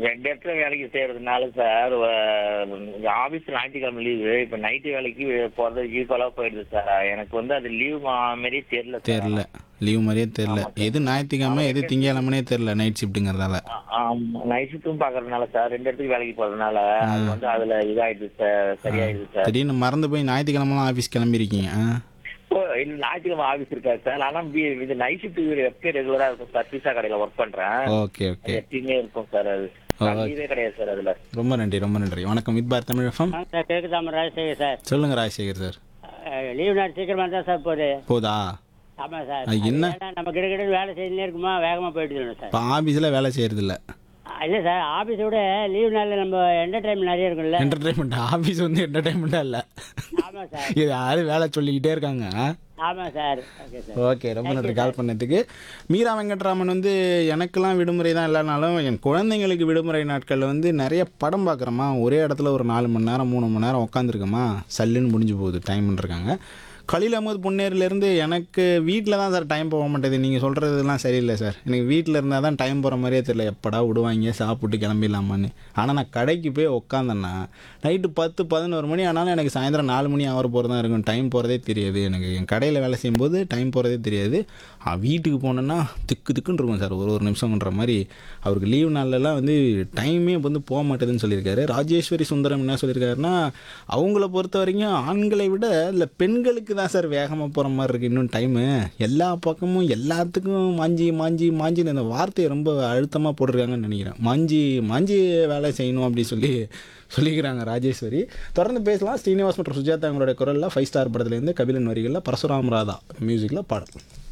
ரெண்டு இடத்துல வேலைக்கு செய்யறதுனால சார் ஆபீஸ் ஞாயிற்றுக்கிழமை லீவு இப்ப நைட்டு வேலைக்கு போறது ஈக்குவலா போயிடுது சார் எனக்கு வந்து அது லீவ் மாரி தெரியல சார் தெரில லீவ் மாதிரியே தெரில எது ஞாயிற்றுக்கிழமை எது திங்கக்கிழமைனே தெரில நைட் ஷிஃப்ட்டுங்கிறதால நைட் ஷிஃப்ட்டும் பாக்குறதுனால சார் ரெண்டு இடத்துக்கு வேலைக்கு போறதுனால அது வந்து அதுல இதாயிடுது சார் சரியாயிடுது சார் திடீர்னு மறந்து போய் ஞாயிற்றுக்கிழமெல்லாம் ஆஃபீஸ் கிளம்பியிருக்கீங்க ஆ ஓ இல்ல ஞாயிற்றுக்கிழமை ஆபீஸ் இருக்காது சார் ஆனா பி- இது நைட் ஷிஃப்ட் எப்பயும் ரெகுலரா இருக்கும் சார் பீஸா கடையில ஒர்க் பண்றேன் ஓகே ஓகே எப்பயுமே இருக்கும் சார் அது லீவே கிடையாது சார் அதுல ரொம்ப நன்றி ரொம்ப நன்றி வணக்கம் வித் பார் தமிழ் எஃப்எம் ஆ சார் கேட்குதாம ராஜசேகர் சார் சொல்லுங்கள் ராஜசேகர் சார் லீவ் நாள் சீக்கிரமாக தான் சார் போகுது போதா ஆமாம் சார் அது என்ன? ஏன்னா நம்ம கிட்ட கிட்ட வேலை செஞ்சுனே இருக்குமா வேகமாக போயிட்டு சார் இப்போ ஆஃபீஸில் வேலை செய்யறதில்ல இல்லை சார் ஆஃபீஸை விட லீவ் நாளில் நம்ம என்டர்டைன்மெண்ட் நிறைய இருக்கும்ல என்டர்டைன்மெண்ட் ஆஃபீஸ் வந்து என்டர்டைன்மெண்ட்டாக இல்லை ஆமாம் சார் இது யாரும் வேலை சொல்லிக்கிட்டே இருக்காங்க ஆமாம் சார் ஓகே சார் ஓகே ரொம்ப நன்றி கால் பண்ணதுக்கு மீரா வெங்கட்ராமன் வந்து எனக்கெல்லாம் விடுமுறை தான் இல்லைனாலும் என் குழந்தைங்களுக்கு விடுமுறை நாட்களில் வந்து நிறைய படம் பார்க்குறோமா ஒரே இடத்துல ஒரு நாலு மணி நேரம் மூணு மணி நேரம் உட்காந்துருக்கோமா சல்லுன்னு முடிஞ்சு போகுது டைம்னு இருக்காங்க கலில் அகமது பொன்னேரிலேருந்து எனக்கு வீட்டில் தான் சார் டைம் போக மாட்டேது நீங்கள் சொல்கிறதுலாம் சரியில்லை சார் எனக்கு வீட்டில் இருந்தால் தான் டைம் போகிற மாதிரியே தெரியல எப்படா விடுவாங்க சாப்பிட்டு கிளம்பிடலாமான்னு ஆனால் நான் கடைக்கு போய் உட்காந்தேன்னா நைட்டு பத்து பதினோரு மணி ஆனாலும் எனக்கு சாயந்தரம் நாலு மணி ஆகிற போகிறது தான் இருக்கும் டைம் போகிறதே தெரியாது எனக்கு என் கடையில் வேலை செய்யும்போது டைம் போகிறதே தெரியாது ஆ, வீட்டுக்கு போனேன்னா திக்கு திக்குன்னு இருக்கும் சார் ஒரு ஒரு நிமிஷம்ன்ற மாதிரி அவருக்கு லீவ் நாள்லலாம் வந்து டைமே வந்து போக மாட்டேதுன்னு சொல்லியிருக்காரு ராஜேஸ்வரி சுந்தரம் என்ன சொல்லியிருக்காருன்னா அவங்கள பொறுத்த வரைக்கும் ஆண்களை விட இல்லை பெண்களுக்கு தான் சார் வேகமாக போகிற மாதிரி இருக்குது இன்னும் டைமு எல்லா பக்கமும் எல்லாத்துக்கும் மாஞ்சி மாஞ்சி மாஞ்சின்னு அந்த வார்த்தையை ரொம்ப அழுத்தமாக போட்டிருக்காங்கன்னு நினைக்கிறேன் மாஞ்சி மாஞ்சி வேலை செய்யணும் அப்படி சொல்லி சொல்லிக்கிறாங்க ராஜேஸ்வரி தொடர்ந்து பேசலாம் ஸ்ரீனிவாஸ் மற்றும் சுஜாதா அவங்களுடைய குரலில் ஃபைவ் ஸ்டார் படத்துலேருந்து கபிலன் வரிகளில் பரசுராம் ராதா மியூசிக்கில் பாடல்